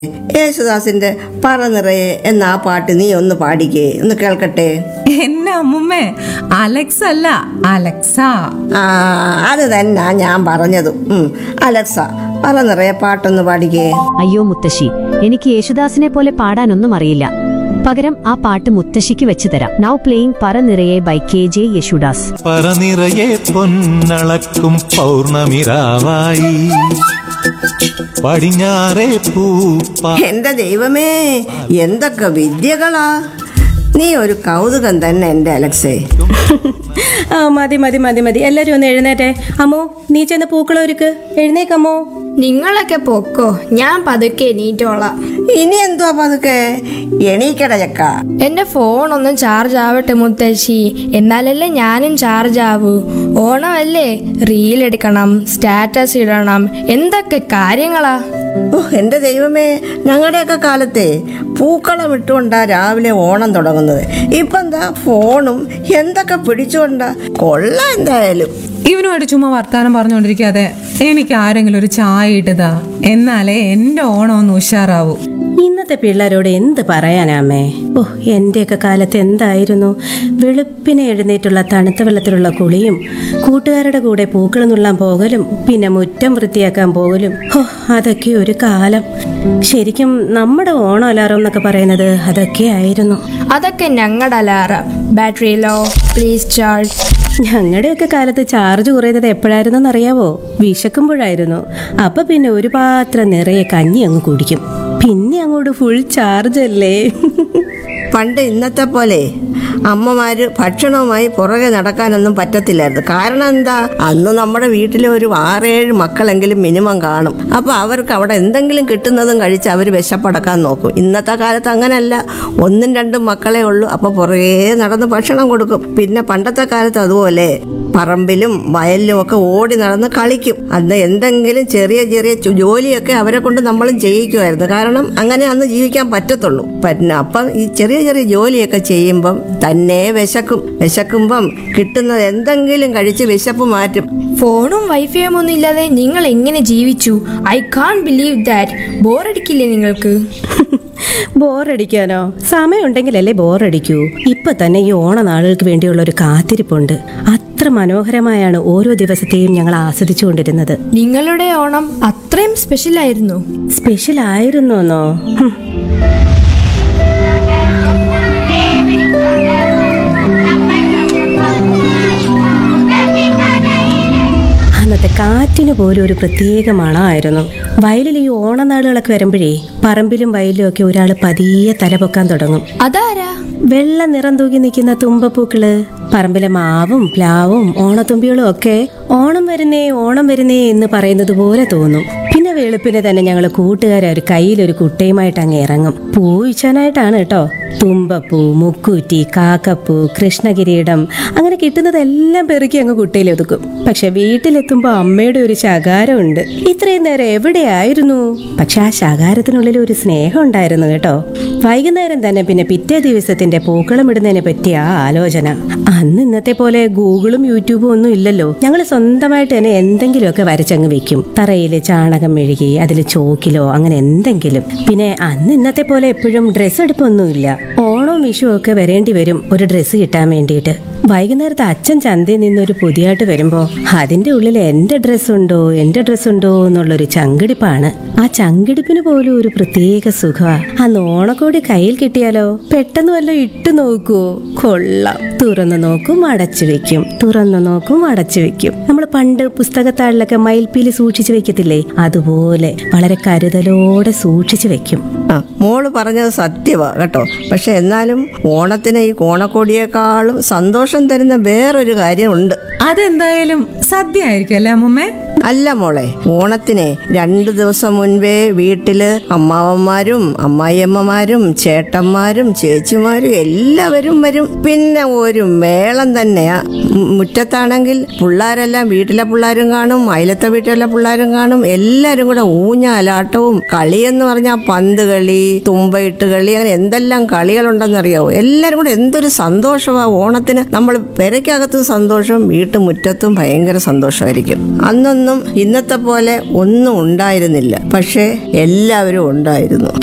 യേശുദാസിന്റെ പറ നിറയെ എന്ന ആ പാട്ട് നീ ഒന്ന് പാടിക്കേ ഒന്ന് കേൾക്കട്ടെ എന്നെ അമ്മുമ്മേ അലക്സ് അല്ല അലക്സ ആ അത് തന്നെ ഞാൻ പറഞ്ഞത് ഉം. അലക്സ പറ നിറയെ പാട്ടൊന്ന് പാടിക്കേ അയ്യോ മുത്തശ്ശി എനിക്ക് യേശുദാസിനെ പോലെ പാടാനൊന്നും അറിയില്ല പകരം ആ പാട്ട് മുത്തശ്ശിക്ക് വെച്ച് തരാം നൗ പ്ലേയിങ് പറ നിറയെ ബൈ കെ ജെ യേശുദാസ് പറനിറയെ പൊന്നളക്കും പൗർണമിരാവായി പടിഞ്ഞാറേ പൂപ്പ എന്റെ ദൈവമേ എന്തൊക്കെ വിദ്യകളാ നീ ഒരു കൗതുകം തന്നെ എന്റെ അലക്സേ ആ മതി മതി മതി മതി എല്ലാരും ഒന്ന് എഴുന്നേറ്റേ അമ്മോ നീ ചെന്ന് പൂക്കളൊരുക്ക് എഴുന്നേക്കമ്മോ നിങ്ങളൊക്കെ പൊക്കോ ഞാൻ പതുക്കെ എണീറ്റോളാം ഇനി എന്തുവാ പതുക്കെ എണീക്കട ചക്ക എന്റെ ഫോൺ ഒന്ന് ചാർജ് ആവട്ടെ മുത്തശ്ശി എന്നാലല്ലേ ഞാനും ചാർജ് ആവൂ ഓണമല്ലേ റീൽ എടുക്കണം സ്റ്റാറ്റസ് ഇടണം എന്തൊക്കെ കാര്യങ്ങളാ ഓ എന്റെ ദൈവമേ ഞങ്ങളുടെയൊക്കെ കാലത്തെ പൂക്കളം ഇട്ടുകൊണ്ടാ രാവിലെ ഓണം തുടങ്ങുന്നത് ഇപ്പൊ എന്താ ഫോണും എന്തൊക്കെ പിടിച്ചുകൊണ്ടാ കൊള്ളാം എന്തായാലും ഇവനുമായിട്ട് ചുമ്മാ വർത്താനം പറഞ്ഞുകൊണ്ടിരിക്കാതെ എനിക്ക് ആരെങ്കിലും ഒരു ചായ ഇട്ടതാ എന്നാലേ എന്റെ ഓണം ഒന്ന് ഉഷാറാവൂ ഇന്നത്തെ പിള്ളേരോട് എന്ത് പറയാനാമേ ഓ എന്റെയൊക്കെ കാലത്ത് എന്തായിരുന്നു വെളുപ്പിനെ എഴുന്നേറ്റുള്ള തണുത്ത വെള്ളത്തിലുള്ള കുളിയും കൂട്ടുകാരുടെ കൂടെ പൂക്കൾ നുള്ളാൻ പോകലും പിന്നെ മുറ്റം വൃത്തിയാക്കാൻ പോകലും ഓ അതൊക്കെ ഒരു കാലം ശരിക്കും നമ്മുടെ ഓണം അലാറം എന്നൊക്കെ പറയുന്നത് അതൊക്കെ ആയിരുന്നു അതൊക്കെ ഞങ്ങളുടെ alarm battery low please charge ഞങ്ങളുടെയൊക്കെ കാലത്ത് ചാർജ് കുറയുന്നത് എപ്പോഴായിരുന്നെന്ന് അറിയാവോ വിശക്കുമ്പോഴായിരുന്നു അപ്പൊ പിന്നെ ഒരു പാത്രം നിറയെ കഞ്ഞി അങ്ങ് കുടിക്കും പിന്നെ അങ്ങോട്ട് ഫുൾ ചാർജ് അല്ലേ പണ്ട് ഇന്നത്തെ പോലെ അമ്മമാര് ഭക്ഷണവുമായി പുറകെ നടക്കാനൊന്നും പറ്റത്തില്ലായിരുന്നു കാരണം എന്താ അന്ന് നമ്മുടെ വീട്ടിലെ ഒരു ആറേഴ് മക്കളെങ്കിലും മിനിമം കാണും അപ്പൊ അവർക്ക് അവിടെ എന്തെങ്കിലും കിട്ടുന്നതും കഴിച്ച് അവർ വിശപ്പടക്കാൻ നോക്കും ഇന്നത്തെ കാലത്ത് അങ്ങനല്ല ഒന്നും രണ്ടും മക്കളെ ഉള്ളൂ അപ്പൊ പുറകെ നടന്ന് ഭക്ഷണം കൊടുക്കും പിന്നെ പണ്ടത്തെ കാലത്ത് അതുപോലെ പറമ്പിലും വയലിലും ഒക്കെ ഓടി നടന്ന് കളിക്കും അന്ന് എന്തെങ്കിലും ചെറിയ ചെറിയ ചു- ജോലിയൊക്കെ അവരെ കൊണ്ട് നമ്മളും ചെയ്യിക്കുമായിരുന്നു കാരണം അങ്ങനെ അന്ന് ജീവിക്കാൻ പറ്റത്തുള്ളൂ പിന്നെ അപ്പം ഈ ചെറിയ ചെറിയ ജോലിയൊക്കെ ചെയ്യുമ്പം തന്നെ വിശക്കും വിശക്കുമ്പം കിട്ടുന്നത് എന്തെങ്കിലും കഴിച്ച് വിശപ്പ് മാറ്റും ഫോണും വൈഫൈയും ഒന്നും ഇല്ലാതെ നിങ്ങൾ എങ്ങനെ ജീവിച്ചു ഐ കാൺ ബിലീവ് ദാറ്റ് ബോറടിക്കില്ലേ നിങ്ങൾക്ക് ബോറടിക്കാനോ സമയമുണ്ടെങ്കിലല്ലേ ബോറടിക്കൂ ഇപ്പൊ തന്നെ ഈ ഓണനാളുകൾക്ക് വേണ്ടിയുള്ള ഒരു കാത്തിരിപ്പുണ്ട് അത്ര മനോഹരമായാണ് ഓരോ ദിവസത്തെയും ഞങ്ങൾ ആസ്വദിച്ചുകൊണ്ടിരുന്നത് നിങ്ങളുടെ ഓണം അത്രയും സ്പെഷ്യൽ ആയിരുന്നു സ്പെഷ്യൽ ആയിരുന്നോന്നോ ഹും. അന്നത്തെ കാറ്റിന് പോലും ഒരു പ്രത്യേക മണമായിരുന്നു വയലിൽ ഈ ഓണനാളുകളൊക്കെ വരുമ്പോഴേ പറമ്പിലും വയലിലും ഒക്കെ ഒരാൾ പതിയെ തലപൊക്കാൻ തുടങ്ങും അതാരാ വെള്ള നിറം തൂക്കി നിൽക്കുന്ന തുമ്പപ്പൂക്കള് പറമ്പിലെ മാവും പ്ലാവും ഓണത്തുമ്പികളും ഒക്കെ ഓണം വരുന്നേ ഓണം വരുന്നേ എന്ന് പറയുന്നത് പോലെ തോന്നും പിന്നെ വെളുപ്പിന് തന്നെ ഞങ്ങൾ കൂട്ടുകാരെ ഒരു കയ്യിലൊരു കുട്ടയുമായിട്ട് അങ്ങ് ഇറങ്ങും പൂ വീഴ്ചാനായിട്ടാണ് കേട്ടോ തുമ്പപ്പൂ മുക്കൂറ്റി കാക്കപ്പൂ കൃഷ്ണകിരീടം അങ്ങനെ കിട്ടുന്നതെല്ലാം പെറുക്കി അങ്ങ് കുട്ടയിൽ ഒതുക്കും പക്ഷെ വീട്ടിലെത്തുമ്പോൾ അമ്മയുടെ ഒരു ശകാരമുണ്ട് ഇത്രയും നേരം എവിടെയായിരുന്നു പക്ഷെ ആ ശകാരത്തിനുള്ളിൽ ഒരു സ്നേഹം ഉണ്ടായിരുന്നു കേട്ടോ വൈകുന്നേരം തന്നെ പിന്നെ പിറ്റേ ദിവസത്തിന്റെ പൂക്കളം ഇടുന്നതിനെ പറ്റിയ ആ ആലോചന അന്ന് ഇന്നത്തെ പോലെ ഗൂഗിളും യൂട്യൂബും ഒന്നും ഇല്ലല്ലോ ഞങ്ങൾ സ്വന്തമായിട്ട് തന്നെ എന്തെങ്കിലുമൊക്കെ വരച്ചങ്ങ് വെക്കും തറയിൽ ചാണകം മെഴുകി അതിൽ ചോക്കിലോ അങ്ങനെ എന്തെങ്കിലും പിന്നെ അന്ന് ഇന്നത്തെ പോലെ എപ്പോഴും ഡ്രസ്സ് എടുപ്പൊന്നുമില്ല ഓണവും വിഷുവും ഒക്കെ വരേണ്ടി വരും ഒരു ഡ്രസ്സ് കിട്ടാൻ വേണ്ടിയിട്ട് വൈകുന്നേരത്തെ അച്ഛൻ ചന്തയിൽ നിന്നൊരു പുതിയായിട്ട് വരുമ്പോ അതിന്റെ ഉള്ളിൽ എന്റെ ഡ്രസ്സ് ഉണ്ടോ എന്റെ ഡ്രസ്സ് ഉണ്ടോ എന്നുള്ളൊരു ചങ്കിടിപ്പാണ് ആ ചങ്കിടിപ്പിന് പോലും ഒരു പ്രത്യേക സുഖമാ അന്ന് ഓണക്കോടി കയ്യിൽ കിട്ടിയാലോ പെട്ടെന്ന് വല്ല ഇട്ടു നോക്കുവോ കൊള്ളാം തുറന്നു നോക്കും അടച്ചു വെക്കും തുറന്നു നോക്കും അടച്ചു വെക്കും നമ്മൾ പണ്ട് പുസ്തകത്താളിലൊക്കെ മയിൽപ്പീലി സൂക്ഷിച്ചു വെക്കത്തില്ലേ അതുപോലെ വളരെ കരുതലോടെ സൂക്ഷിച്ചു വെക്കും ആ മോള് പറഞ്ഞത് സത്യമാ കേട്ടോ പക്ഷെ എന്നാലും ഓണത്തിന് ഈ ഓണക്കോടിയേക്കാളും സന്തോഷം തരുന്ന വേറൊരു കാര്യമുണ്ട് അതെന്തായാലും സദ്യ ആയിരിക്കും അല്ലേ അമ്മുമ്മേ അല്ല മോളെ ഓണത്തിന് രണ്ടു ദിവസം മുൻപേ വീട്ടില് അമ്മാവന്മാരും അമ്മായിയമ്മമാരും ചേട്ടന്മാരും ചേച്ചിമാരും എല്ലാവരും വരും പിന്നെ ഒരു മേളം തന്നെയാ ഉം, മുറ്റത്താണെങ്കിൽ പിള്ളേരെല്ലാം വീട്ടിലെ പിള്ളേരും കാണും അയലത്തെ വീട്ടിലെ പിള്ളേരും കാണും എല്ലാരും കൂടെ ഊഞ്ഞാലാട്ടവും കളിയെന്ന് പറഞ്ഞാൽ പന്ത് കളി തുമ്പയിട്ട് കളി അങ്ങനെ എന്തെല്ലാം കളികളുണ്ടെന്നറിയാവോ എല്ലാരും കൂടെ എന്തൊരു സന്തോഷമാ ഓണത്തിന് നമ്മൾ നമ്മൾ പെരയ്ക്കകത്തും സന്തോഷം വീട്ടുമുറ്റത്തും ഭയങ്കര സന്തോഷമായിരിക്കും അന്നൊന്നും ഇന്നത്തെ പോലെ ഒന്നും ഉണ്ടായിരുന്നില്ല പക്ഷേ എല്ലാവരും ഉണ്ടായിരുന്നു